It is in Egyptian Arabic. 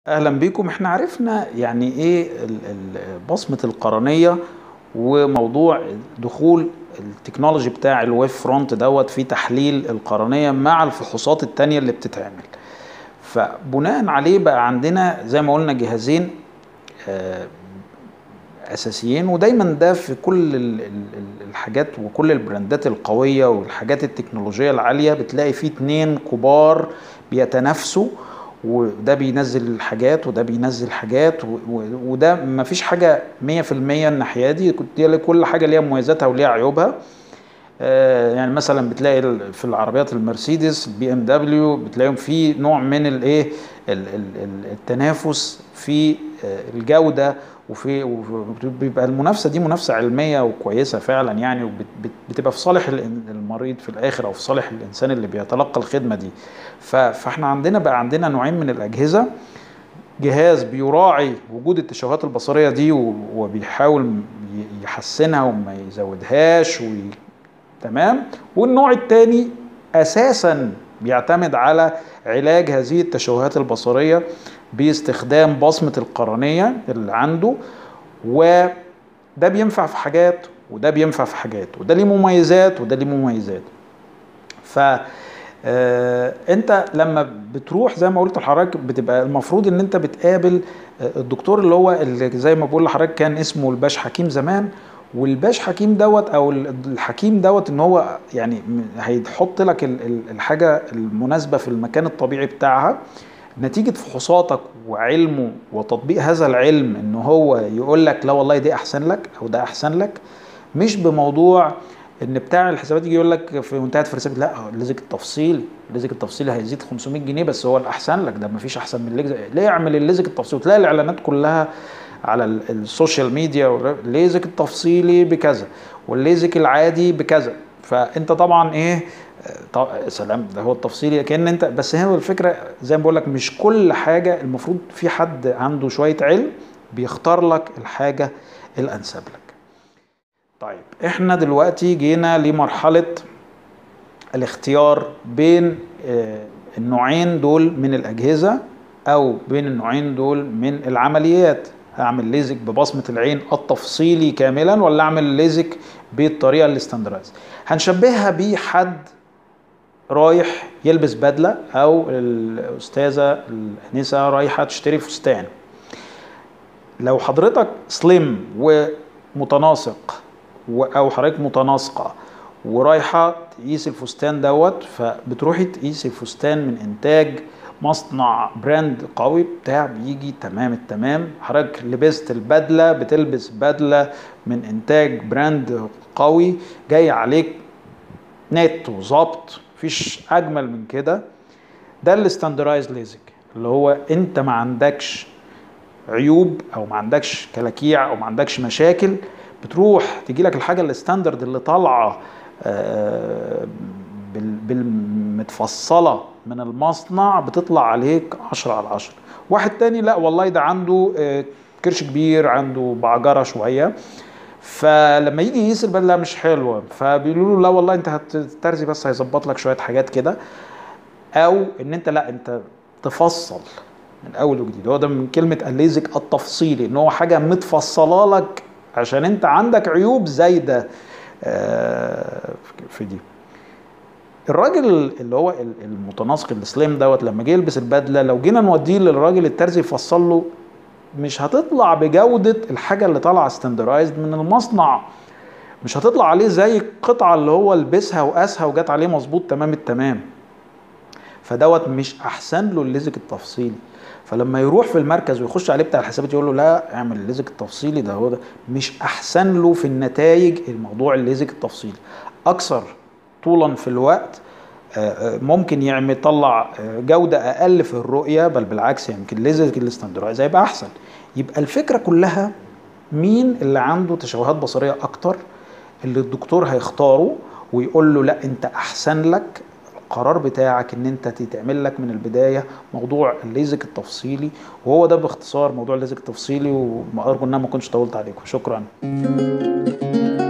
اهلا بيكم احنا عرفنا يعني ايه ال- ال- بصمه القرنيه وموضوع دخول التكنولوجي بتاع الويف فرونت دوت في تحليل القرنيه مع الفحوصات التانية اللي بتتعمل فبناء عليه بقى عندنا زي ما قلنا جهازين آه، اساسيين ودايما ده في كل ال- ال- ال- الحاجات وكل البراندات القويه والحاجات التكنولوجيه العاليه بتلاقي فيه اتنين كبار بيتنافسوا وده بينزل حاجات وده بينزل حاجات و- و- وده ما فيش حاجه 100% الناحيه دي كنت كل حاجه ليها مميزاتها وليها عيوبها آه، يعني مثلا بتلاقي ال- في العربيات المرسيدس البي ام دبليو بتلاقيهم في نوع من الايه ال- ال- ال- التنافس في آه، الجوده وفي وبيبقى المنافسه دي منافسه علميه وكويسه فعلا يعني وبتبقى في صالح الإن- المريض في الاخر او في صالح الانسان اللي بيتلقى الخدمه دي ف- فاحنا عندنا بقى عندنا نوعين من الاجهزه جهاز بيراعي وجود التشوهات البصريه دي و- وبيحاول ي- يحسنها وما يزودهاش وي... تمام والنوع الثاني اساسا بيعتمد على علاج هذه التشوهات البصريه باستخدام بصمه القرنيه اللي عنده وده بينفع في حاجات وده بينفع في حاجات وده ليه مميزات وده ليه مميزات ف آه، انت لما بتروح زي ما قلت لحضرتك بتبقى المفروض ان انت بتقابل آه، الدكتور اللي هو اللي زي ما بقول لحضرتك كان اسمه الباش حكيم زمان والباش حكيم دوت او ال- الحكيم دوت ان هو يعني م- هيحط لك ال- ال- الحاجه المناسبه في المكان الطبيعي بتاعها نتيجة فحوصاتك وعلمه وتطبيق هذا العلم ان هو يقول لك لا والله دي احسن لك او ده احسن لك مش بموضوع ان بتاع الحسابات يجي يقول لك في منتهى الفلسفه لا هو الليزك التفصيلي الليزك التفصيلي هيزيد 500 جنيه بس هو الاحسن لك ده مفيش احسن من الليزك ليه اعمل الليزك التفصيلي وتلاقي الاعلانات كلها على ال- السوشيال ميديا والر- الليزك التفصيلي بكذا والليزك العادي بكذا فانت طبعا ايه طب سلام ده هو التفصيلي كان انت بس هو الفكره زي ما بقول لك مش كل حاجه المفروض في حد عنده شويه علم بيختار لك الحاجه الانسب لك طيب احنا دلوقتي جينا لمرحله الاختيار بين آه، النوعين دول من الاجهزه او بين النوعين دول من العمليات هعمل ليزك ببصمه العين التفصيلي كاملا ولا اعمل ليزك بالطريقه الاستاندرايز هنشبهها بحد رايح يلبس بدله او الاستاذه الانسه رايحه تشتري فستان لو حضرتك سليم ومتناسق و- او حضرتك متناسقه ورايحه تقيس الفستان دوت فبتروحي تقيسي الفستان من انتاج مصنع براند قوي بتاع بيجي تمام التمام حضرتك لبست البدله بتلبس بدله من انتاج براند قوي جاي عليك نت وظبط مفيش اجمل من كده ده الاستاندرايز ليزك اللي هو انت ما عندكش عيوب او ما عندكش كلاكيع او ما عندكش مشاكل بتروح تجي لك الحاجه الستاندرد اللي طالعه آه، بال- بالمتفصله من المصنع بتطلع عليك 10 على 10 واحد تاني لا والله ده عنده آه، كرش كبير عنده بعجره شويه فلما يجي يقيس البدله مش حلوه فبيقولوا له لا والله انت هترزي بس هيظبط لك شويه حاجات كده او ان انت لا انت تفصل من اول وجديد هو ده من كلمه الليزك التفصيلي ان هو حاجه متفصله لك عشان انت عندك عيوب زايده آه، في دي الراجل اللي هو ال- المتناسق السليم دوت لما جه يلبس البدله لو جينا نوديه للراجل الترزي يفصل له مش هتطلع بجوده الحاجه اللي طالعه ستاندرايزد من المصنع مش هتطلع عليه زي القطعه اللي هو لبسها وقاسها وجات عليه مظبوط تمام التمام فدوت مش احسن له الليزك التفصيلي فلما يروح في المركز ويخش عليه بتاع الحسابات يقول له لا اعمل الليزك التفصيلي ده هو ده مش احسن له في النتائج الموضوع الليزك التفصيلي اكثر طولا في الوقت آه، آه، ممكن يعمل يطلع آه، جودة أقل في الرؤية بل بالعكس يمكن ليزك الاستندرايز هيبقى أحسن يبقى الفكرة كلها مين اللي عنده تشوهات بصرية أكتر اللي الدكتور هيختاره ويقول له لا أنت أحسن لك القرار بتاعك ان انت تتعمل لك من البدايه موضوع الليزك التفصيلي وهو ده باختصار موضوع الليزك التفصيلي وارجو ان انا ما كنتش طولت عليكم شكرا